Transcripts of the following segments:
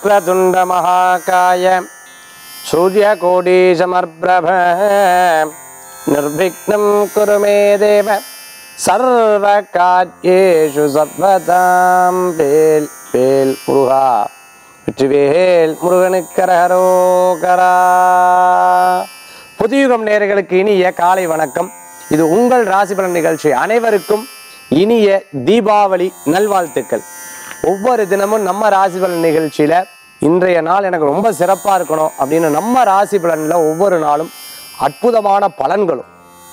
वक्रतुण्डमहाकाय सूर्यकोटीसमर्प्रभ निर्विघ्नं कुरु मे देव சர்வகாரியேஷு சர்வதாம் வேல் வேல் முருகா வெற்றிவேல் முருகனுக்கரகரோகரா புதியுகம் நேயர்களுக்கு இனிய காலை வணக்கம் இது உங்கள் ராசிபலன் நிகழ்ச்சி அனைவருக்கும் இனிய தீபாவளி நல்வாழ்த்துக்கள் ஒவ்வொரு தினமும் நம்ம ராசிபலன் நிகழ்ச்சியில இன்றைய நாள் எனக்கு ரொம்ப சிறப்பா இருக்கணும் அப்படின்னு நம்ம ராசி பலன்ல ஒவ்வொரு நாளும் அற்புதமான பலன்களும்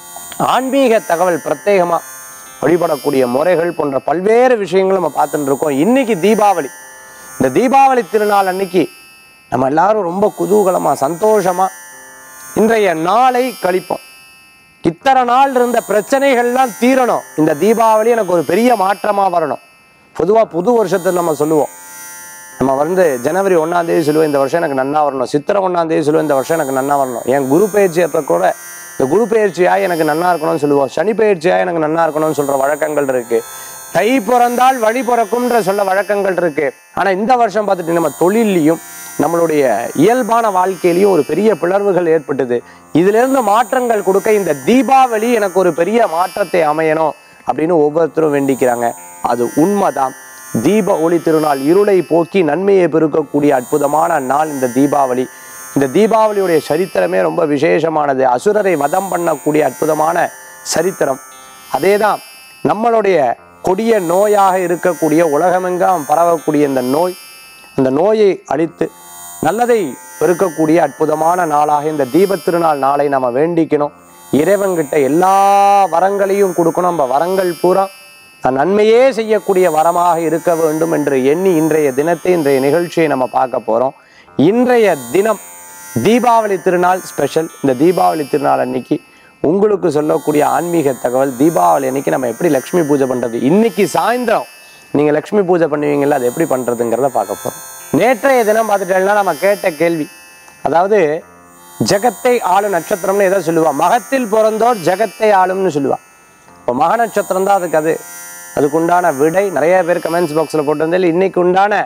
ஆன்மீக தகவல் பிரத்யேகமா வழிபடக்கூடிய முறைகள் போன்ற பல்வேறு விஷயங்கள் நம்ம பார்த்துட்டு இருக்கோம் இன்னைக்கு தீபாவளி இந்த தீபாவளி திருநாள் அன்னைக்கு நம்ம எல்லாரும் ரொம்ப குதூகலமா சந்தோஷமா இன்றைய நாளை கழிப்போம் இத்தனை நாள் இருந்த பிரச்சனைகள்லாம் தீரணும் இந்த தீபாவளி எனக்கு ஒரு பெரிய மாற்றமா வரணும் பொதுவா புது வருஷத்தை நம்ம சொல்லுவோம் நம்ம வந்து ஜனவரி ஒன்றாம் தேதி சொல்லுவோம் இந்த வருஷம் எனக்கு நன்னா வரணும் சித்திரை ஒன்றாம் தேதி சொல்லுவோம் இந்த வருஷம் எனக்கு நன்னா வரணும் என் குரு பயிற்சி அப்போ கூட இந்த குரு பயிற்சியாக எனக்கு நன்னா இருக்கணும்னு சொல்லுவோம் சனி பயிற்சியாக எனக்கு நன்னா இருக்கணும்னு சொல்ற வழக்கங்கள் இருக்கு தை பிறந்தால் வழி பிறக்கும்ன்ற சொல்ல வழக்கங்கள் இருக்கு ஆனா இந்த வருஷம் பார்த்துட்டு நம்ம தொழிலையும் நம்மளுடைய இயல்பான வாழ்க்கையிலையும் ஒரு பெரிய பிளர்வுகள் ஏற்பட்டது இதுல இருந்து மாற்றங்கள் கொடுக்க இந்த தீபாவளி எனக்கு ஒரு பெரிய மாற்றத்தை அமையணும் அப்படின்னு ஒவ்வொருத்தரும் வேண்டிக்கிறாங்க அது உண்மைதான் தீப ஒளி திருநாள் இருளை போக்கி நன்மையை பெருக்கக்கூடிய அற்புதமான நாள் இந்த தீபாவளி இந்த தீபாவளியுடைய சரித்திரமே ரொம்ப விசேஷமானது அசுரரை வதம் பண்ணக்கூடிய அற்புதமான சரித்திரம் அதேதான் நம்மளுடைய கொடிய நோயாக இருக்கக்கூடிய உலகமெங்கும் பரவக்கூடிய இந்த நோய் அந்த நோயை அழித்து நல்லதை பெருக்கக்கூடிய அற்புதமான நாளாக இந்த தீபத் திருநாள் நாளை நம்ம வேண்டிக்கணும் இறைவன்கிட்ட எல்லா வரங்களையும் கொடுக்கணும் நம்ம வரங்கள் பூரா நான் நன்மையே செய்யக்கூடிய வரமாக இருக்க வேண்டும் என்று எண்ணி இன்றைய தினத்தை இன்றைய நிகழ்ச்சியை நம்ம பார்க்க போறோம் இன்றைய தினம் தீபாவளி திருநாள் ஸ்பெஷல் இந்த தீபாவளி திருநாள் அன்னைக்கு உங்களுக்கு சொல்லக்கூடிய ஆன்மீக தகவல் தீபாவளி அன்னைக்கு நம்ம எப்படி லக்ஷ்மி பூஜை பண்றது இன்னைக்கு சாயந்தரம் நீங்க லக்ஷ்மி பூஜை பண்ணுவீங்கல்ல அது எப்படி பண்றதுங்கிறத பார்க்க போறோம் நேற்றைய தினம் பார்த்துட்டேன்னா நம்ம கேட்ட கேள்வி அதாவது ஜெகத்தை ஆளும் நட்சத்திரம்னு எதை சொல்லுவா மகத்தில் பிறந்தோர் ஜெகத்தை ஆளும்னு சொல்லுவா இப்போ மக நட்சத்திரம் தான் அதுக்கு அது அதுக்கு உண்டான விடை நிறைய பேர் கமெண்ட்ஸ் பாக்ஸில் போட்டிருந்தால் இன்னைக்கு உண்டான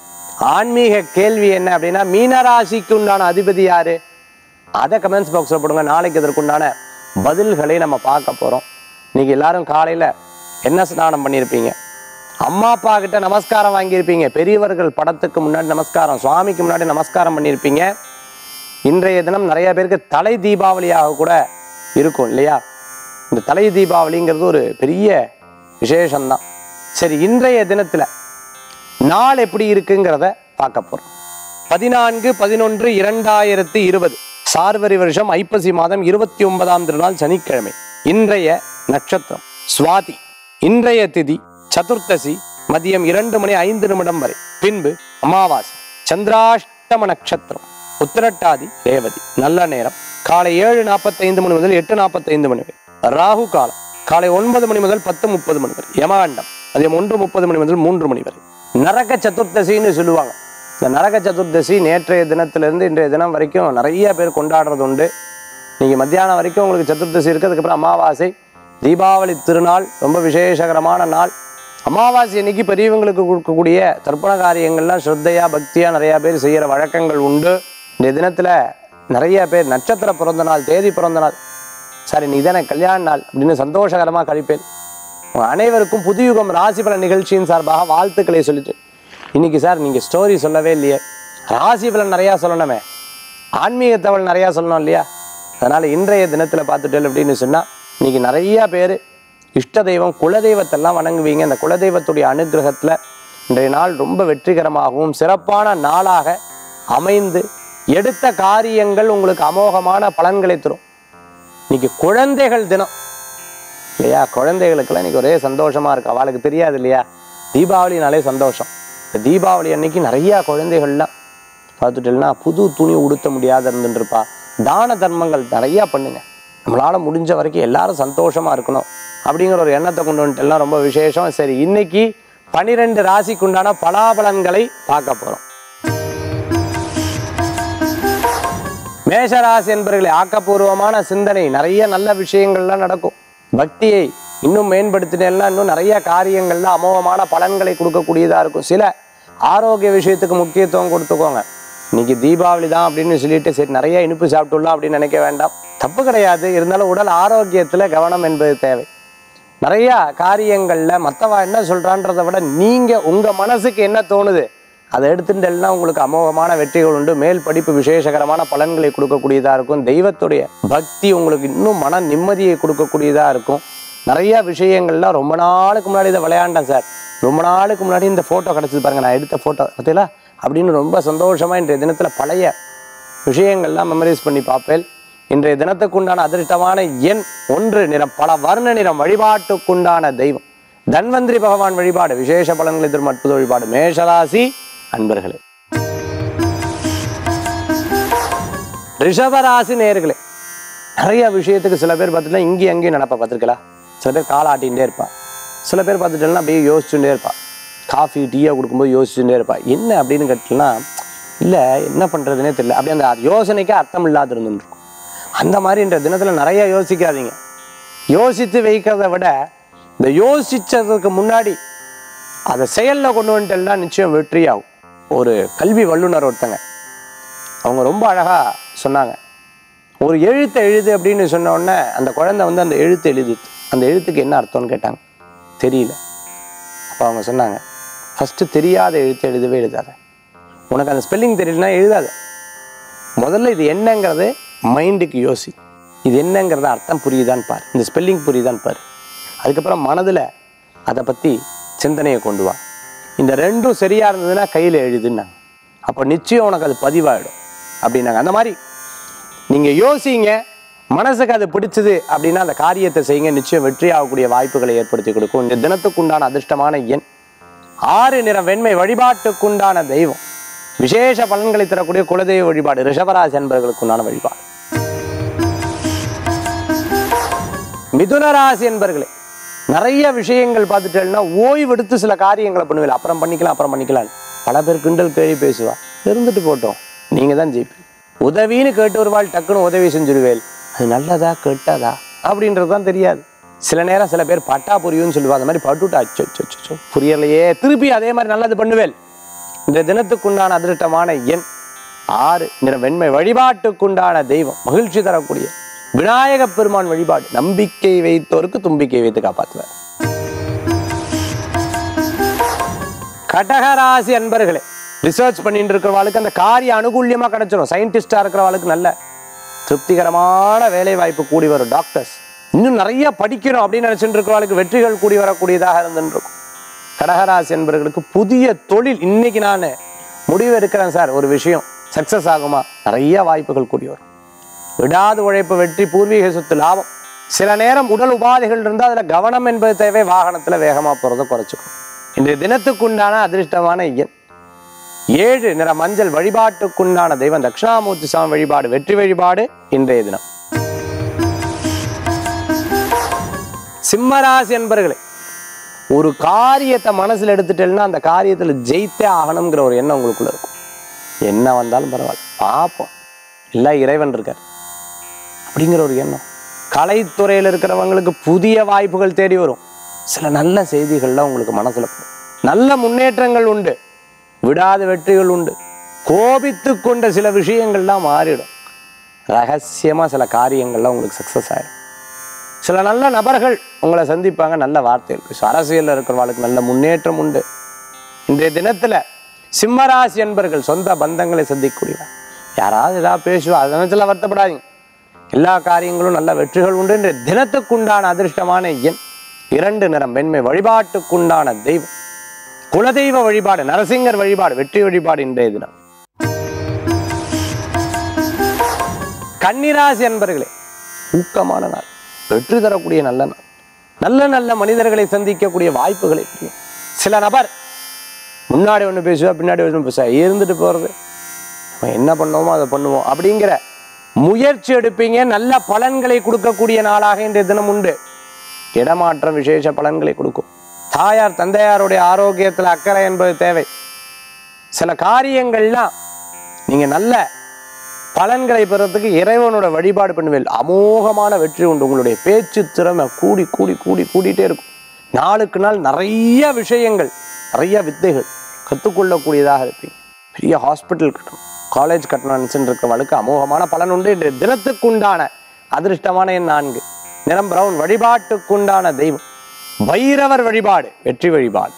ஆன்மீக கேள்வி என்ன அப்படின்னா மீனராசிக்கு உண்டான அதிபதி யாரு அதை கமெண்ட்ஸ் பாக்ஸில் போடுங்க நாளைக்கு இதற்குண்டான பதில்களை நம்ம பார்க்க போகிறோம் இன்னைக்கு எல்லாரும் காலையில் என்ன ஸ்நானம் பண்ணியிருப்பீங்க அம்மா அப்பா கிட்ட நமஸ்காரம் வாங்கியிருப்பீங்க பெரியவர்கள் படத்துக்கு முன்னாடி நமஸ்காரம் சுவாமிக்கு முன்னாடி நமஸ்காரம் பண்ணியிருப்பீங்க இன்றைய தினம் நிறைய பேருக்கு தலை தீபாவளியாக கூட இருக்கும் இல்லையா இந்த தலை தீபாவளிங்கிறது ஒரு பெரிய விசேஷம்தான் சரி இன்றைய தினத்துல நாள் எப்படி இருக்குங்கிறத பார்க்க போறோம் பதினான்கு பதினொன்று இரண்டாயிரத்தி இருபது சார்வரி வருஷம் ஐப்பசி மாதம் இருபத்தி ஒன்பதாம் திருநாள் சனிக்கிழமை இன்றைய நட்சத்திரம் சுவாதி இன்றைய திதி சதுர்த்தசி மதியம் இரண்டு மணி ஐந்து நிமிடம் வரை பின்பு அமாவாசை சந்திராஷ்டம நட்சத்திரம் உத்திரட்டாதி ரேவதி நல்ல நேரம் காலை ஏழு நாற்பத்தைந்து மணி முதல் எட்டு நாற்பத்தைந்து மணி வரை ராகு காலம் காலை ஒன்பது மணி முதல் பத்து முப்பது மணி வரை யமகண்டம் மதியம் ஒன்று முப்பது மணி முதல் மூன்று மணி வரை நரக சதுர்த்தசின்னு சொல்லுவாங்க இந்த நரக சதுர்த்தசி நேற்றைய தினத்திலிருந்து இன்றைய தினம் வரைக்கும் நிறைய பேர் கொண்டாடுறது உண்டு நீங்கள் மத்தியானம் வரைக்கும் உங்களுக்கு சதுர்த்தசி இருக்குது அதுக்கப்புறம் அமாவாசை தீபாவளி திருநாள் ரொம்ப விசேஷகரமான நாள் அமாவாசை அன்னைக்கு பெரியவங்களுக்கு கொடுக்கக்கூடிய தர்ப்பண காரியங்கள்லாம் ஸ்ரத்தையா பக்தியா நிறைய பேர் செய்கிற வழக்கங்கள் உண்டு இந்த தினத்துல நிறைய பேர் நட்சத்திர பிறந்த நாள் தேதி பிறந்த நாள் சார் இன்னைக்கு தானே கல்யாண நாள் அப்படின்னு சந்தோஷகரமாக கழிப்பேன் உங்க அனைவருக்கும் புதுயுகம் ராசி பலன் நிகழ்ச்சியின் சார்பாக வாழ்த்துக்களை சொல்லிட்டு இன்னைக்கு சார் நீங்க ஸ்டோரி சொல்லவே இல்லையே ராசி பலன் நிறையா சொல்லணுமே ஆன்மீக தகவல் நிறையா சொல்லணும் இல்லையா அதனால இன்றைய தினத்துல பார்த்துட்டேன் அப்படின்னு சொன்னா இன்னைக்கு நிறைய பேர் இஷ்ட தெய்வம் குலதெய்வத்தெல்லாம் வணங்குவீங்க அந்த குலதெய்வத்துடைய அனுகிரகத்துல இன்றைய நாள் ரொம்ப வெற்றிகரமாகவும் சிறப்பான நாளாக அமைந்து எடுத்த காரியங்கள் உங்களுக்கு அமோகமான பலன்களை தரும் இன்னைக்கு குழந்தைகள் தினம் இல்லையா குழந்தைகளுக்கெல்லாம் இன்னைக்கு ஒரே சந்தோஷமா இருக்கு அவளுக்கு தெரியாது இல்லையா தீபாவளினாலே சந்தோஷம் இந்த தீபாவளி அன்னைக்கு நிறைய குழந்தைகள்லாம் பார்த்துட்டேன்னா புது துணி உடுத்த முடியாத இருந்துருப்பா தான தர்மங்கள் நிறைய பண்ணுங்க நம்மளால முடிஞ்ச வரைக்கும் எல்லாரும் சந்தோஷமா இருக்கணும் அப்படிங்கிற ஒரு எண்ணத்தை கொண்டு வந்துட்டு எல்லாம் ரொம்ப விசேஷம் சரி இன்னைக்கு பனிரெண்டு ராசிக்கு உண்டான பலாபலன்களை பார்க்க போறோம் மேஷராசி என்பவர்களே ஆக்கப்பூர்வமான சிந்தனை நிறைய நல்ல விஷயங்கள்லாம் நடக்கும் பக்தியை இன்னும் மேம்படுத்தினேன்னா இன்னும் நிறைய காரியங்கள்ல அமோகமான பலன்களை கொடுக்கக்கூடியதா இருக்கும் சில ஆரோக்கிய விஷயத்துக்கு முக்கியத்துவம் கொடுத்துக்கோங்க இன்னைக்கு தீபாவளி தான் அப்படின்னு சொல்லிட்டு சரி நிறைய இனிப்பு சாப்பிட்டுள்ளோம் அப்படின்னு நினைக்க வேண்டாம் தப்பு கிடையாது இருந்தாலும் உடல் ஆரோக்கியத்துல கவனம் என்பது தேவை நிறைய காரியங்கள்ல மத்தவா என்ன சொல்றான்றதை விட நீங்க உங்க மனசுக்கு என்ன தோணுது அதை எடுத்துட்டேன்னா உங்களுக்கு அமோகமான வெற்றிகள் உண்டு மேல் படிப்பு விசேஷகரமான பலன்களை கொடுக்கக்கூடியதா இருக்கும் தெய்வத்துடைய பக்தி உங்களுக்கு இன்னும் மன நிம்மதியை கொடுக்கக்கூடியதா இருக்கும் நிறைய விஷயங்கள்லாம் ரொம்ப நாளுக்கு முன்னாடி இதை விளையாண்டேன் சார் ரொம்ப நாளுக்கு முன்னாடி இந்த ஃபோட்டோ கிடச்சிது பாருங்க நான் எடுத்த ஃபோட்டோ பார்த்தீங்களா அப்படின்னு ரொம்ப சந்தோஷமா இன்றைய தினத்துல பழைய விஷயங்கள்லாம் மெமரைஸ் பண்ணி பார்ப்பேன் இன்றைய தினத்துக்குண்டான அதிர்ஷ்டமான எண் ஒன்று நிறம் பல வர்ண நிறம் வழிபாட்டுக்குண்டான தெய்வம் தன்வந்திரி பகவான் வழிபாடு விசேஷ பலன்களை தரும் அற்புத வழிபாடு மேஷராசி அன்பர்களே ரிஷபராசி நேர்களே நிறைய விஷயத்துக்கு சில பேர் பார்த்துட்டா இங்கேயும் அங்கேயும் நடப்பா பார்த்துருக்கலாம் சில பேர் காலாட்டிகிட்டே இருப்பா சில பேர் பார்த்துட்டேன்னா அப்படியே யோசிச்சுட்டே இருப்பா காஃபி டீயாக கொடுக்கும்போது யோசிச்சுட்டே இருப்பா என்ன அப்படின்னு கேட்டீங்கன்னா இல்லை என்ன பண்ணுறதுனே தெரியல அப்படியே அந்த யோசனைக்கு அர்த்தம் இல்லாத இருந்துருக்கும் அந்த மாதிரி இந்த தினத்தில் நிறைய யோசிக்காதீங்க யோசித்து வைக்கிறத விட இந்த யோசிச்சதுக்கு முன்னாடி அதை செயலில் கொண்டு வந்துட்டேன்னா நிச்சயம் வெற்றியாகும் ஒரு கல்வி வல்லுனர் ஒருத்தங்க அவங்க ரொம்ப அழகாக சொன்னாங்க ஒரு எழுத்தை எழுது அப்படின்னு சொன்ன உடனே அந்த குழந்தை வந்து அந்த எழுத்து எழுதுது அந்த எழுத்துக்கு என்ன அர்த்தம்னு கேட்டாங்க தெரியல அப்போ அவங்க சொன்னாங்க ஃபஸ்ட்டு தெரியாத எழுத்து எழுதவே எழுதாத உனக்கு அந்த ஸ்பெல்லிங் தெரியலனா எழுதாத முதல்ல இது என்னங்கிறது மைண்டுக்கு யோசி இது என்னங்கிறத அர்த்தம் புரியுதான்னு பாரு இந்த ஸ்பெல்லிங் புரியுதான்னு பாரு அதுக்கப்புறம் மனதில் அதை பற்றி சிந்தனையை கொண்டு வா இந்த ரெண்டும் சரியாக இருந்ததுன்னா கையில் எழுதுன்னாங்க அப்போ நிச்சயம் உனக்கு அது பதிவாயிடும் அப்படின்னாங்க அந்த மாதிரி நீங்கள் யோசிங்க மனசுக்கு அது பிடிச்சது அப்படின்னா அந்த காரியத்தை செய்யுங்க நிச்சயம் வெற்றி ஆகக்கூடிய வாய்ப்புகளை ஏற்படுத்தி கொடுக்கும் இந்த தினத்துக்குண்டான அதிர்ஷ்டமான எண் ஆறு நிற வெண்மை வழிபாட்டுக்குண்டான தெய்வம் விசேஷ பலன்களை தரக்கூடிய குலதெய்வ வழிபாடு ரிஷபராசி என்பவர்களுக்குண்டான வழிபாடு மிதுன ராசி என்பர்களே நிறைய விஷயங்கள் பார்த்துட்டேன்னா ஓய்வெடுத்து சில காரியங்களை பண்ணுவேன் அப்புறம் பண்ணிக்கலாம் அப்புறம் பண்ணிக்கலாம் பல பேர் கிண்டல் கேள்வி பேசுவா இருந்துட்டு போட்டோம் நீங்க தான் ஜெயிப்பீங்க உதவின்னு கேட்டு ஒரு வாழ் டக்குன்னு உதவி செஞ்சிருவேல் அது நல்லதா கெட்டதா அப்படின்றது தான் தெரியாது சில நேரம் சில பேர் பட்டா புரியும்னு சொல்லுவா அந்த மாதிரி பட்டுட்டா அச்சோ அச்சோ, அச்சோ, அச்சோ புரியலையே திருப்பி அதே மாதிரி நல்லது பண்ணுவேல் இந்த தினத்துக்குண்டான அதிர்ஷ்டமான எண் ஆறு நிற வெண்மை வழிபாட்டுக்குண்டான தெய்வம் மகிழ்ச்சி தரக்கூடிய விநாயக பெருமான் வழிபாடு நம்பிக்கை வைத்தோருக்கு தும்பிக்கை வைத்து காப்பாற்றுவார் கடகராசி அன்பர்களே ரிசர்ச் பண்ணிட்டு இருக்கிறவாளுக்கு அந்த காரிய அனுகூல்யமா கிடைச்சிடும் சயின்டிஸ்டா இருக்கிறவாளுக்கு நல்ல திருப்திகரமான வேலை வாய்ப்பு கூடி வரும் டாக்டர்ஸ் இன்னும் நிறைய படிக்கணும் அப்படின்னு நினைச்சிட்டு இருக்கிறவாளுக்கு வெற்றிகள் கூடி வரக்கூடியதாக இருந்துட்டு இருக்கும் கடகராசி என்பவர்களுக்கு புதிய தொழில் இன்னைக்கு நான் முடிவு எடுக்கிறேன் சார் ஒரு விஷயம் சக்சஸ் ஆகுமா நிறைய வாய்ப்புகள் கூடி வரும் விடாது உழைப்பு வெற்றி பூர்வீக சொத்து லாபம் சில நேரம் உடல் உபாதைகள் இருந்தால் அதில் கவனம் என்பது தேவை வாகனத்தில் வேகமாக போகிறத குறைச்சிக்கும் இன்றைய தினத்துக்குண்டான அதிர்ஷ்டமான எண் ஏழு நிற மஞ்சள் வழிபாட்டுக்குண்டான தெய்வம் தட்சிணாமூர்த்தி சாமி வழிபாடு வெற்றி வழிபாடு இன்றைய தினம் சிம்மராசி என்பர்களே ஒரு காரியத்தை மனசுல எடுத்துட்டேன்னா அந்த காரியத்துல ஜெயித்தே ஆகணுங்கிற ஒரு எண்ணம் உங்களுக்குள்ள இருக்கும் என்ன வந்தாலும் பரவாயில்ல பார்ப்போம் எல்லாம் இறைவன் இருக்கார் அப்படிங்கிற ஒரு எண்ணம் கலைத்துறையில் இருக்கிறவங்களுக்கு புதிய வாய்ப்புகள் தேடி வரும் சில நல்ல செய்திகள்லாம் உங்களுக்கு மனசுல படும். நல்ல முன்னேற்றங்கள் உண்டு விடாத வெற்றிகள் உண்டு கோபித்து கொண்ட சில விஷயங்கள்லாம் மாறிடும் ரகசியமா சில காரியங்கள்லாம் உங்களுக்கு சக்சஸ் ஆயிடும் சில நல்ல நபர்கள் உங்களை சந்திப்பாங்க நல்ல வார்த்தைகள் பேசும் அரசியலில் இருக்கிறவங்களுக்கு நல்ல முன்னேற்றம் உண்டு இன்றைய தினத்துல சிம்மராசி என்பர்கள் சொந்த பந்தங்களை சந்திக்கக்கூடியவர் யாராவது ஏதாவது பேசுவா அதை நினைச்சலாம் வருத்தப்படாதீங்க எல்லா காரியங்களும் நல்ல வெற்றிகள் உண்டு இன்றைய தினத்துக்குண்டான அதிர்ஷ்டமான எண் இரண்டு நிறம் வெண்மை வழிபாட்டுக்குண்டான தெய்வம் குலதெய்வ வழிபாடு நரசிங்கர் வழிபாடு வெற்றி வழிபாடு இன்றைய தினம் கன்னிராசி என்பர்களே ஊக்கமான நாள் வெற்றி தரக்கூடிய நல்ல நாள் நல்ல நல்ல மனிதர்களை சந்திக்கக்கூடிய வாய்ப்புகளை புரியும் சில நபர் முன்னாடி ஒன்று பேசுவா பின்னாடி ஒன்று பேசுவா இருந்துட்டு போகிறது நம்ம என்ன பண்ணோமோ அதை பண்ணுவோம் அப்படிங்கிற முயற்சி எடுப்பீங்க நல்ல பலன்களை கொடுக்கக்கூடிய நாளாக இன்றைய தினம் உண்டு இடமாற்றம் விசேஷ பலன்களை கொடுக்கும் தாயார் தந்தையாருடைய ஆரோக்கியத்தில் அக்கறை என்பது தேவை சில காரியங்கள்லாம் நீங்க நல்ல பலன்களை பெறத்துக்கு இறைவனோட வழிபாடு பண்ணுவேன் அமோகமான வெற்றி உண்டு உங்களுடைய பேச்சு திறமை கூடி கூடி கூடி கூடிட்டே இருக்கும் நாளுக்கு நாள் நிறைய விஷயங்கள் நிறைய வித்தைகள் கற்றுக்கொள்ளக்கூடியதாக இருப்பீங்க பெரிய ஹாஸ்பிட்டல் கட்டணும் காலேஜ் கட்டணும் நினச்சிட்டு இருக்கிறவளுக்கு அமோகமான பலன் உண்டு இன்று தினத்துக்குண்டான அதிர்ஷ்டமான எண் நான்கு நிறம் பிரவுன் வழிபாட்டுக்குண்டான தெய்வம் பைரவர் வழிபாடு வெற்றி வழிபாடு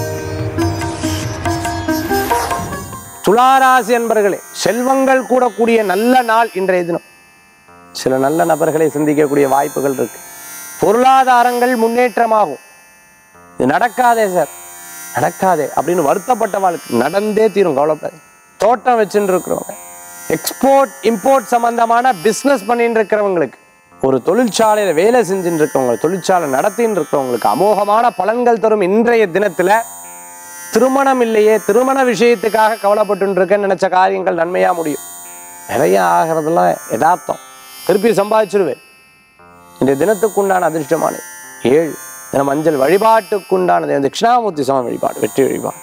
துளாராசி என்பர்களே செல்வங்கள் கூடக்கூடிய நல்ல நாள் இன்றைய தினம் சில நல்ல நபர்களை சந்திக்கக்கூடிய வாய்ப்புகள் இருக்கு பொருளாதாரங்கள் முன்னேற்றமாகும் இது நடக்காதே சார் நடக்காதே அப்படின்னு வருத்தப்பட்டவாளுக்கு நடந்தே தீரும் கவலைப்படாது தோட்டம் வச்சுட்டு இருக்கிறவங்க எக்ஸ்போர்ட் இம்போர்ட் சம்பந்தமான பிஸ்னஸ் பண்ணிட்டு இருக்கிறவங்களுக்கு ஒரு தொழிற்சாலையில வேலை செஞ்சுட்டு இருக்கவங்க தொழிற்சாலை நடத்தின்னு இருக்கிறவங்களுக்கு அமோகமான பலன்கள் தரும் இன்றைய தினத்துல திருமணம் இல்லையே திருமண விஷயத்துக்காக கவலைப்பட்டு இருக்கேன்னு நினைச்ச காரியங்கள் நன்மையா முடியும் நிறைய ஆகிறதெல்லாம் யதார்த்தம் திருப்பி சம்பாதிச்சிருவேன் இந்த தினத்துக்குண்டான அதிர்ஷ்டமான ஏழு தினம் மஞ்சள் வழிபாட்டுக்குண்டானது இந்த தட்சிணாமூர்த்தி சம வழிபாடு வெற்றி வழிபாடு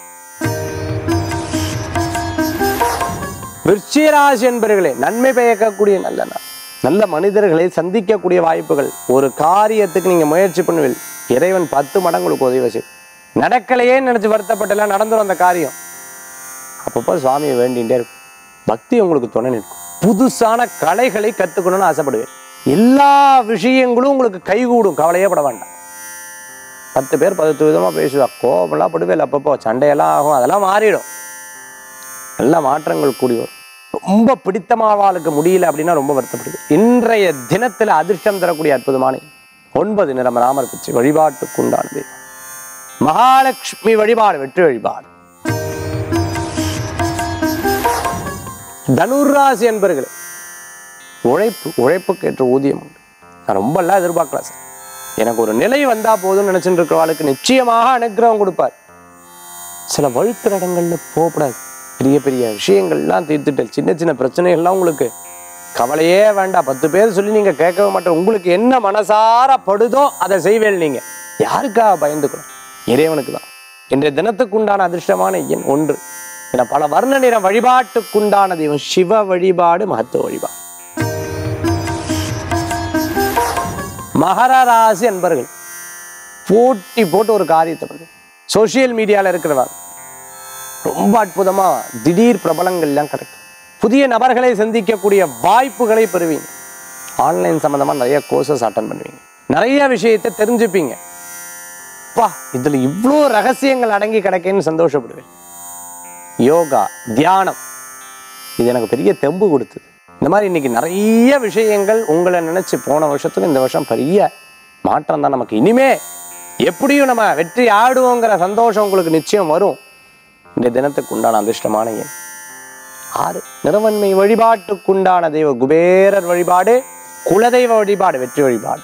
விருச்சிகராசி என்பர்களே நன்மை பயக்கக்கூடிய நல்ல நாள் நல்ல மனிதர்களை சந்திக்கக்கூடிய வாய்ப்புகள் ஒரு காரியத்துக்கு நீங்க முயற்சி பண்ணுவீள் இறைவன் பத்து மடங்கு உங்களுக்கு உதவி செய்யும் நடக்கலையே நினைச்சு வருத்தப்பட்டெல்லாம் நடந்துரும் அந்த காரியம் அப்பப்போ சுவாமியை வேண்டிகிட்டே இருக்கும் பக்தி உங்களுக்கு துணை நிற்கும் புதுசான கலைகளை கத்துக்கணும்னு ஆசைப்படுவேன் எல்லா விஷயங்களும் உங்களுக்கு கைகூடும் கவலையே பட வேண்டாம் பத்து பேர் பத்து விதமா பேசுவா கோபம்லாம் படுவேல் அப்பப்போ சண்டையெல்லாம் ஆகும் அதெல்லாம் மாறிடும் நல்ல மாற்றங்கள் கூடி வரும் ரொம்ப பிடித்தமாவாளுக்கு முடியல அப்படின்னா ரொம்ப வருத்தப்படுது இன்றைய தினத்துல அதிர்ஷ்டம் தரக்கூடிய அற்புதமான எண். ஒன்பது நிறம் ராமர் பிச்சை வழிபாட்டுக்குண்டானது மகாலட்சுமி வழிபாடு வெற்றி வழிபாடு தனுராசி என்பர்களே உழைப்பு உழைப்புக்கு ஏற்ற ஊதியம் உண்டு நான் ரொம்ப எல்லாம் எதிர்பார்க்கல சார் எனக்கு ஒரு நிலை வந்தா போதும்னு நினைச்சுட்டு இருக்கிறவாளுக்கு நிச்சயமாக அனுக்கிரகம் கொடுப்பார் சில வழுக்கிற இடங்கள்ல போகக்கூடாது பெரிய பெரிய விஷயங்கள்லாம் தீர்த்துட்டு சின்ன சின்ன பிரச்சனைகள்லாம் உங்களுக்கு கவலையே வேண்டாம் பத்து பேர் சொல்லி நீங்க கேட்கவே மாட்டோம் உங்களுக்கு என்ன மனசார படுதோ அதை செய்வேல் நீங்க யாருக்காக பயந்துக்கணும் இறைவனுக்கு தான் இன்றைய தினத்துக்குண்டான அதிர்ஷ்டமான எண் ஒன்று என பல வர்ண நிற வழிபாட்டுக்குண்டான தெய்வம் சிவ வழிபாடு மகத்துவ வழிபாடு மகர ராசி அன்பர்கள் போட்டி போட்டு ஒரு காரியத்தை பண்ணு சோஷியல் மீடியால இருக்கிறவங்க ரொம்ப அற்புதமா திடீர் பிரபலங்கள்லாம் கிடைக்கும் புதிய நபர்களை சந்திக்கக்கூடிய வாய்ப்புகளை பெறுவீங்க ஆன்லைன் சம்பந்தமா நிறைய கோர்சஸ் அட்டன் பண்ணுவீங்க நிறைய விஷயத்தை தெரிஞ்சுப்பீங்க பா இதுல இவ்வளோ ரகசியங்கள் அடங்கி கிடைக்கேன்னு சந்தோஷப்படுவேன் யோகா தியானம் இது எனக்கு பெரிய தெம்பு கொடுத்தது இந்த மாதிரி இன்னைக்கு நிறைய விஷயங்கள் உங்களை நினைச்சு போன வருஷத்துக்கு இந்த வருஷம் பெரிய மாற்றம் தான் நமக்கு இனிமே எப்படியும் நம்ம வெற்றி ஆடுவோங்கிற சந்தோஷம் உங்களுக்கு நிச்சயம் வரும் இந்த தினத்துக்கு உண்டான அதிர்ஷ்டமான எண் ஆறு நிறவன்மை வழிபாட்டுக்குண்டான தெய்வ குபேரர் வழிபாடு குலதெய்வ வழிபாடு வெற்றி வழிபாடு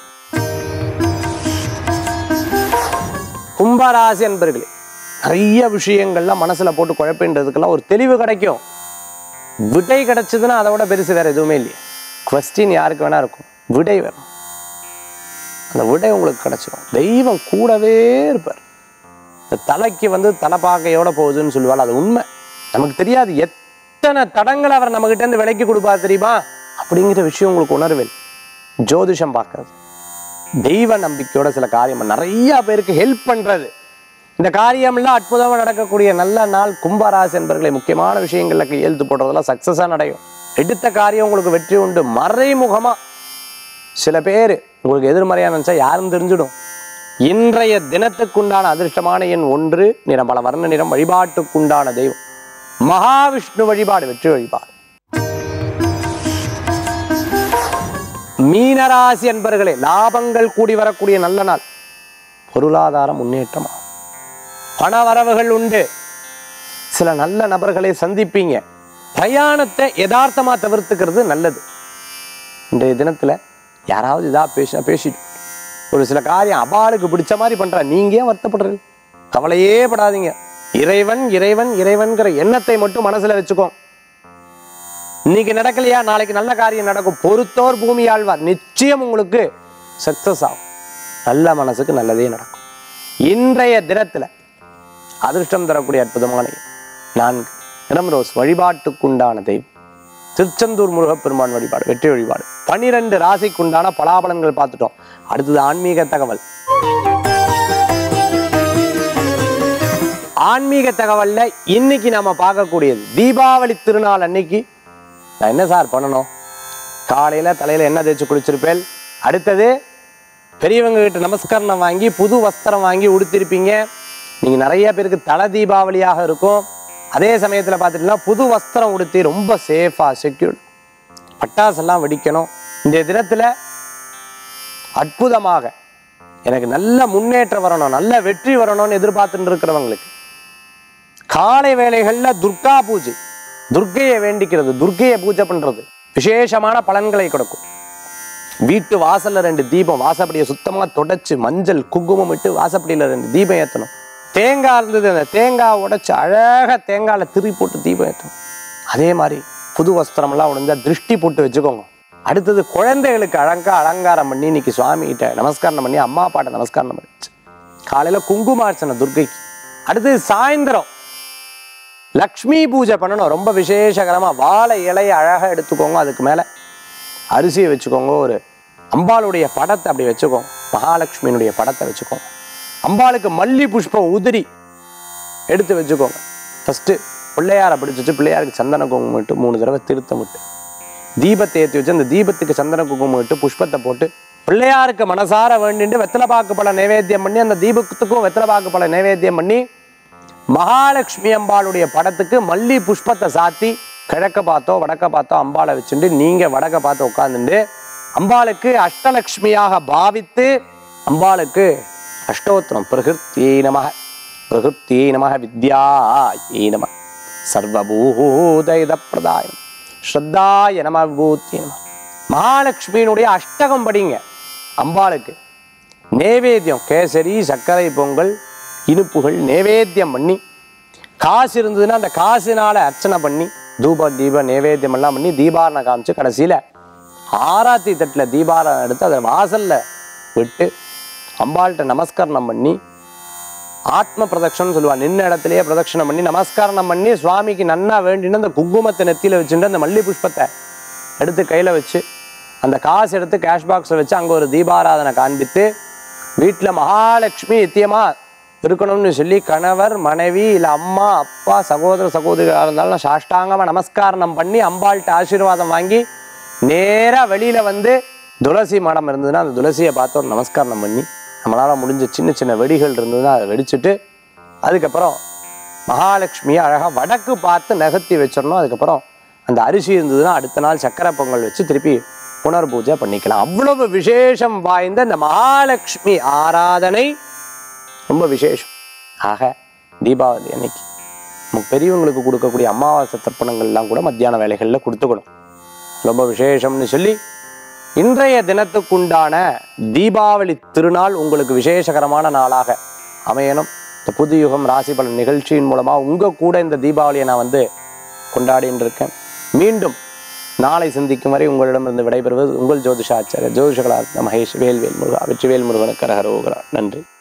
கும்பராசி அன்பர்களே நிறைய விஷயங்கள்லாம் மனசுல போட்டு குழப்பின்றதுக்கெல்லாம் ஒரு தெளிவு கிடைக்கும் விடை கிடைச்சதுன்னா அதை விட பெருசு வேற எதுவுமே இல்லையே கொஸ்டின் யாருக்கு வேணா இருக்கும் விடை வரும் அந்த விடை உங்களுக்கு கிடைச்சிடும் தெய்வம் கூடவே இருப்பார் இந்த தலைக்கு வந்து தலைப்பாக்கையோட போகுதுன்னு சொல்லுவாள் அது உண்மை நமக்கு தெரியாது எத்தனை தடங்களை அவர் நம்மகிட்ட இருந்து விலைக்கு கொடுப்பார் தெரியுமா அப்படிங்கிற விஷயம் உங்களுக்கு உணர்வில் ஜோதிஷம் பார்க்கறது தெய்வ நம்பிக்கையோட சில காரியம் நிறைய பேருக்கு ஹெல்ப் பண்றது இந்த காரியம்லாம் அற்புதமா நடக்கக்கூடிய நல்ல நாள் கும்பராசி என்பர்களை முக்கியமான விஷயங்கள்ல கையெழுத்து போடுறதெல்லாம் சக்சஸா நடக்கும் எடுத்த காரியம் உங்களுக்கு வெற்றி உண்டு மறைமுகமா சில பேர் உங்களுக்கு எதிர்மறையா நினைச்சா யாரும் தெரிஞ்சிடும் இன்றைய தினத்துக்குண்டான அதிர்ஷ்டமான எண் ஒன்று நிறம் பல வர்ண நிறம் வழிபாட்டுக்குண்டான தெய்வம் மகாவிஷ்ணு வழிபாடு வெற்றி வழிபாடு மீனராசி அன்பர்களே லாபங்கள் கூடி வரக்கூடிய நல்ல நாள் பொருளாதார முன்னேற்றமா பண வரவுகள் உண்டு சில நல்ல நபர்களை சந்திப்பீங்க பிரயாணத்தை யதார்த்தமா தவிர்த்துக்கிறது நல்லது இன்றைய தினத்துல யாராவது இதா பேசினா பேசிட்டு ஒரு சில காரியம் அபாளுக்கு பிடிச்ச மாதிரி பண்ற நீங்க ஏன் வருத்தப்படுறீங்க கவலையே படாதீங்க இறைவன் இறைவன் இறைவன்கிற எண்ணத்தை மட்டும் மனசுல வச்சுக்கோ இன்னைக்கு நடக்கலையா நாளைக்கு நல்ல காரியம் நடக்கும் பொறுத்தோர் பூமி ஆழ்வார் நிச்சயம் உங்களுக்கு சக்சஸ் ஆகும் நல்ல மனசுக்கு நல்லதே நடக்கும் இன்றைய தினத்துல அதிர்ஷ்டம் தரக்கூடிய அற்புதமான எண். நான்கு இடம் ரோஸ் வழிபாட்டுக்குண்டான தெய்வம் திருச்செந்தூர் முருகப்பெருமான் வழிபாடு வெற்றி வழிபாடு பனிரெண்டு ராசிக்குண்டான பலாபலன்கள் பார்த்துட்டோம் அடுத்தது ஆன்மீக தகவல் ஆன்மீக தகவல்ல இன்னைக்கு நாம பார்க்கக்கூடியது தீபாவளி திருநாள் அன்னைக்கு நான் என்ன சார் பண்ணணும் காலையில தலையில எண்ணெய் தேய்ச்சி குளிச்சிருப்பேன் அடுத்தது பெரியவங்க கிட்ட நமஸ்கரணம் வாங்கி புது வஸ்திரம் வாங்கி உடுத்திருப்பீங்க நீங்க நிறைய பேருக்கு தலை தீபாவளியாக இருக்கும் அதே சமயத்துல பார்த்துட்டீங்கன்னா புது வஸ்திரம் உடுத்தி ரொம்ப சேஃபா செக்யூர்ட் பட்டாசெல்லாம் வெடிக்கணும் இந்த தினத்துல அற்புதமாக எனக்கு நல்ல முன்னேற்றம் வரணும் நல்ல வெற்றி வரணும்னு எதிர்பார்த்துட்டு இருக்கிறவங்களுக்கு காலை வேளைகள்ல துர்கா பூஜை துர்க்கையை வேண்டிக்கிறது துர்க்கையை பூஜை பண்றது விசேஷமான பலன்களை கொடுக்கும் வீட்டு வாசல்ல ரெண்டு தீபம் வாசப்படியை சுத்தமா தொடச்சு மஞ்சள் குங்குமம் இட்டு வாசப்படியில ரெண்டு தீபம் ஏத்தணும் தேங்காய் இருந்தது அந்த தேங்காய் உடைச்சு அழகா தேங்காயில திரி போட்டு தீபம் ஏற்றணும் அதே மாதிரி புது வஸ்திரம்லாம் உடைஞ்சா திருஷ்டி போட்டு வச்சுக்கோங்க அடுத்தது குழந்தைகளுக்கு அழகா அலங்காரம் பண்ணி இன்னைக்கு சுவாமி கிட்ட நமஸ்காரம் பண்ணி அம்மா அப்பாட்ட நமஸ்காரம் பண்ணிச்சு காலையில குங்குமார்ச்சனை துர்க்கைக்கு அடுத்தது சாயந்தரம் லக்ஷ்மி பூஜை பண்ணணும் ரொம்ப விசேஷகரமா வாழை இலையை அழகா எடுத்துக்கோங்க அதுக்கு மேல அரிசியை வச்சுக்கோங்க ஒரு அம்பாளுடைய படத்தை அப்படி வச்சுக்கோங்க மகாலட்சுமியினுடைய படத்தை வச்சுக்கோங்க அம்பாளுக்கு மல்லி புஷ்பம் உதிரி எடுத்து வச்சுக்கோங்க ஃபர்ஸ்ட் பிள்ளையாரை பிடிச்சி வச்சு பிள்ளையாருக்கு சந்தன குங்குமம் இட்டு மூணு தடவை திருத்தம் விட்டு தீபத்தை ஏற்றி வச்சு அந்த தீபத்துக்கு சந்தன குங்குமம் இட்டு புஷ்பத்தை போட்டு பிள்ளையாருக்கு மனசார வேண்டிட்டு வெத்தலை பாக்கு பழ நைவேத்தியம் பண்ணி அந்த தீபத்துக்கும் வெத்தலை பாக்கு பழ நைவேத்தியம் பண்ணி மகாலட்சுமி அம்பாளுடைய படத்துக்கு மல்லி புஷ்பத்தை சாத்தி கிழக்க பார்த்தோ வடக்க பார்த்தோ அம்பாளை வச்சுட்டு நீங்க வடக்க பார்த்து உட்காந்துட்டு அம்பாளுக்கு அஷ்டலக்ஷ்மியாக பாவித்து அம்பாளுக்கு அஷ்டோத்திரம் பிரகிருத்தியை நமக பிரகிருத்தியை நமக வித்யாயை நம சர்வபூதயுத பிரதாயம் ஸ்ரத்தாய நம விபூத்தி நம மகாலட்சுமியினுடைய அஷ்டகம் படிங்க அம்பாளுக்கு நேவேத்தியம் கேசரி சர்க்கரை பொங்கல் இனிப்புகள் நேவேத்தியம் பண்ணி காசு இருந்ததுன்னா அந்த காசுனால அர்ச்சனை பண்ணி தூப தீப நேவேத்தியம் எல்லாம் பண்ணி தீபாரணை காமிச்சு கடைசியில ஆராத்தி தட்டில் தீபாரணம் எடுத்து அதை வாசல்ல விட்டு அம்பாள்கிட்ட நமஸ்கரணம் பண்ணி ஆத்ம பிரதட்சணம் சொல்லுவா நின்ன இடத்துலயே பிரதட்சணம் பண்ணி நமஸ்காரம் பண்ணி சுவாமிக்கு நன்னா வேண்டின்னு அந்த குங்குமத்தை நெத்தியில வச்சுட்டு அந்த மல்லி புஷ்பத்தை எடுத்து கையில வச்சு அந்த காசு எடுத்து கேஷ் பாக்ஸில் வச்சு அங்கே ஒரு தீபாராதனை காண்பித்து வீட்டில் மகாலட்சுமி நித்தியமா இருக்கணும்னு சொல்லி கணவர் மனைவி இல்லை அம்மா அப்பா சகோதர சகோதரிகளாக இருந்தாலும் சாஷ்டாங்கமாக நமஸ்காரம் பண்ணி அம்பாள்கிட்ட ஆசீர்வாதம் வாங்கி நேராக வெளியில வந்து துளசி மடம் இருந்ததுன்னா அந்த துளசியை பார்த்து ஒரு நமஸ்காரம் பண்ணி நம்மளால் முடிஞ்ச சின்ன சின்ன வெடிகள் இருந்ததுன்னா அதை வெடிச்சிட்டு அதுக்கப்புறம் மகாலட்சுமியை அழகாக வடக்கு பார்த்து நகர்த்தி வச்சிடணும் அதுக்கப்புறம் அந்த அரிசி இருந்ததுன்னா அடுத்த நாள் சக்கரை பொங்கல் வச்சு திருப்பி புனர் பூஜை பண்ணிக்கலாம் அவ்வளவு விசேஷம் வாய்ந்த இந்த மகாலட்சுமி ஆராதனை ரொம்ப விசேஷம் ஆக தீபாவளி அன்னைக்கு நமக்கு பெரியவங்களுக்கு கொடுக்கக்கூடிய அமாவாசை தர்ப்பணங்கள்லாம் கூட மத்தியான வேலைகளில் கொடுத்துக்கணும் ரொம்ப விசேஷம்னு சொல்லி இன்றைய தினத்துக்குண்டான தீபாவளி திருநாள் உங்களுக்கு விசேஷகரமான நாளாக அமையணும் இந்த புது யுகம் ராசி பலன் நிகழ்ச்சியின் மூலமாக உங்கள் கூட இந்த தீபாவளியை நான் வந்து கொண்டாடின்னு இருக்கேன் மீண்டும் நாளை சந்திக்கும் வரை உங்களிடமிருந்து விடைபெறுவது உங்கள் ஜோதிஷாச்சாரியர் ஜோதிஷகலா மகேஷ் வேல்வேல் முருகா வெற்றிவேல் முருகனுக்கு அரகரோகரா நன்றி